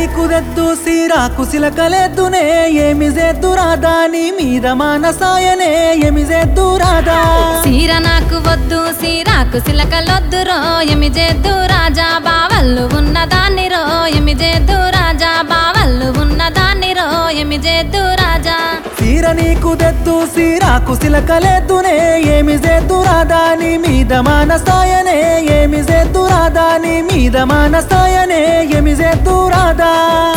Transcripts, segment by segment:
నీకు దెద్దు సీరాకు సిలకలెద్దునే ఏమి చేద్దు రాదా నీ మీద మానసాయనే ఏమి చేద్దు రాదా సీర నాకు వద్దు సీరాకు సిలకలొద్దురో ఎమి చేద్దు రాజా బావల్లు ఉన్న దాన్ని రో ఎమి చేద్దు రాజా బావల్లు ఉన్న దాన్ని రో ఎమి చేద్దు రాజా సీర నీకు దెద్దు సీరాకు సిలకలెద్దునే ఏమి చేద్దు రాదా నీ మీద మానసాయనే ఏమి చేద్దు రాదా నీ మీద మానసాయనే ఏమి చేద్దు రాదా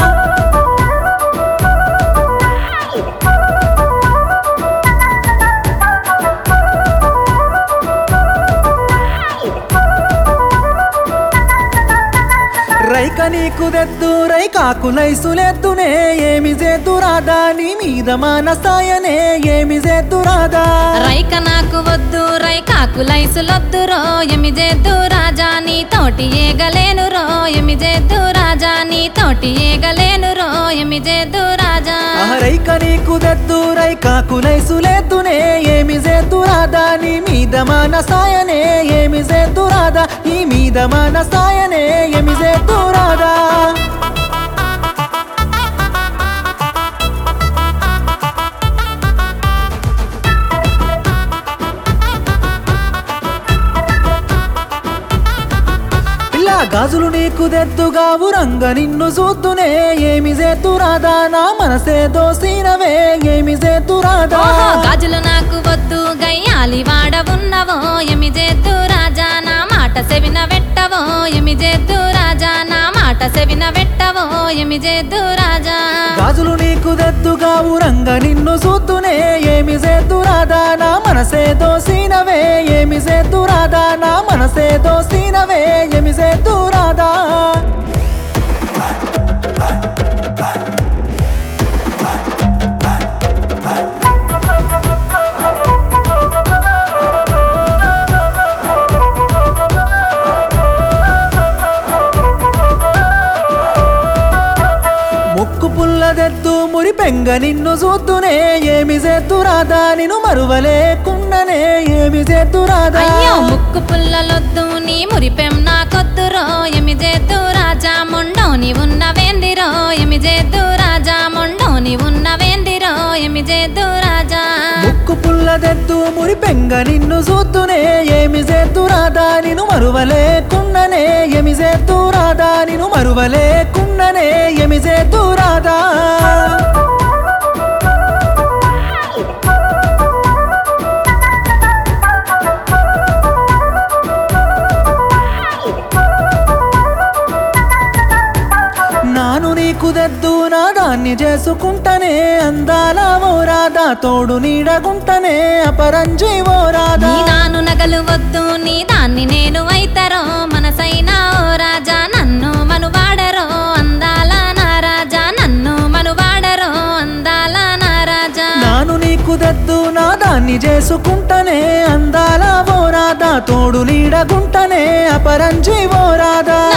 రైక నీకు దెద్దు రైకాకు నైసులెద్దునే ఏమి చేద్దు రాదా నీ మీద మానసాయనే ఏమి చేద్దు రాదా రైక నాకు వద్దు రైకాకు లైసులొద్దురో ఎమి చేద్దు రాజా నీ తోటి ఏగలేను రో ఎమి చేద్దు రాజా నీ తోటి ఏగలేను రో ఎమి చేద్దు రాజా రైక నీకు దెద్దు రైకాకు నైసులెద్దునే ఏమి చేద్దు రాదా నీ మీద మానసాయనే ఏమి చేద్దు రాదా నీ మీద మానసాయనే ఏమి చేద్దు రాదా పిల్ల గాజులు నీకు దెద్దుగా ఉరంగ నిన్ను చూద్దునే ఏమి చేద్దు రాదా నా మనసే దోసినవే ఏమి చేద్దు రాదా ఓహో గాజులు నాకు వద్దు గయ్యాలి వాడవున్నవో ఎమి చేద్దు రాజా నా మాట సెవిన వెట్టవో ఎమి చేద్దు రాజా నా మాట సెవిన వెట్టవో ఎమి చేద్దు రాజా గాజులు నీకు దెద్దుగా ఉరంగ నిన్ను చూద్దునే ఏమి చేద్దు రాదా నా మనసే దోసినవే ఏమి చేద్దు రాదా నా మనసే దోసినవే ఏమి చేద్దు రాదా ముక్కు పుల్లదెద్దు మురి పెంగ నిన్ను చూద్దునే ఏమి చేద్దు రాదా నిన్ను మరువలేకున్ననే ఏమి చేద్దు రాదా అయ్యో ముక్కు పుల్లలొద్దు నీ మురిపెం నాకొద్దురో ఎమి చేద్దు రాజా మొండోని ఉన్న వేందిరో ఎమి చేద్దు రాజా మొండోని ఉన్న వేందిరో ఎమి చేద్దు రాజా ముక్కు పుల్లదెద్దు మురి పెంగ నిన్ను చూద్దునే ఏమి చేద్దు రాదా నిన్ను మరువలేకున్ననే ఏమి చేద్దు రాదా నిన్ను మరువలేకున్ననే ఏమి చేద్దు రాదా నాను నీకు దద్దు నా దాన్ని చేసుకుంటనే అందాల ఓ రాదా తోడు నీడగుంటనే అపరంజి ఓ రాదా నీ నాను నగలు వద్దు నీ దాన్ని నేను అయితరో మనసైనా ఓ రాజా నన్ను మనువాడరో అందాల నా రాజా నన్ను మనువాడరో అందాల నా రాజా నాను నీకు దద్దు నా దాన్ని చేసుకుంటనే అందాల ఓ రాదా తోడు నీడగుంటనే అపరంజి ఓ రాదా